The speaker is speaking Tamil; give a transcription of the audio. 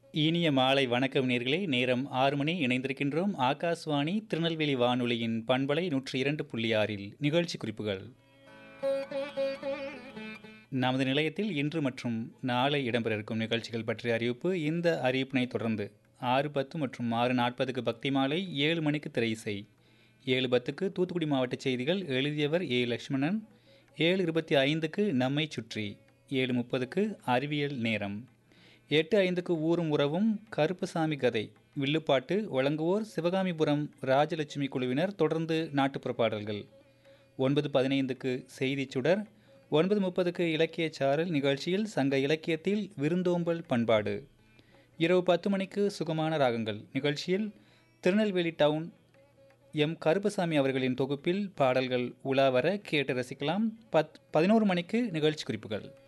இனிய மாலை வணக்கம் நேர்களே நேரம் ஆறு மணி இணைந்திருக்கின்றோம் ஆகாஷ்வாணி திருநெல்வேலி வானொலியின் பண்பலை நூற்றி இரண்டு புள்ளி ஆறில் நிகழ்ச்சி குறிப்புகள் நமது நிலையத்தில் இன்று மற்றும் நாளை இடம்பெற இருக்கும் நிகழ்ச்சிகள் பற்றிய அறிவிப்பு இந்த அறிவிப்பினை தொடர்ந்து ஆறு பத்து மற்றும் ஆறு நாற்பதுக்கு பக்தி மாலை ஏழு மணிக்கு திரை இசை ஏழு பத்துக்கு தூத்துக்குடி மாவட்ட செய்திகள் எழுதியவர் ஏ லக்ஷ்மணன் ஏழு இருபத்தி ஐந்துக்கு நம்மை சுற்றி ஏழு முப்பதுக்கு அறிவியல் நேரம் எட்டு ஐந்துக்கு ஊரும் உறவும் கருப்புசாமி கதை வில்லுப்பாட்டு வழங்குவோர் சிவகாமிபுரம் ராஜலட்சுமி குழுவினர் தொடர்ந்து நாட்டுப்புற பாடல்கள் ஒன்பது பதினைந்துக்கு செய்தி சுடர் ஒன்பது முப்பதுக்கு இலக்கிய சாரல் நிகழ்ச்சியில் சங்க இலக்கியத்தில் விருந்தோம்பல் பண்பாடு இரவு பத்து மணிக்கு சுகமான ராகங்கள் நிகழ்ச்சியில் திருநெல்வேலி டவுன் எம் கருப்பசாமி அவர்களின் தொகுப்பில் பாடல்கள் உலாவர கேட்டு ரசிக்கலாம் பத் பதினோரு மணிக்கு நிகழ்ச்சி குறிப்புகள்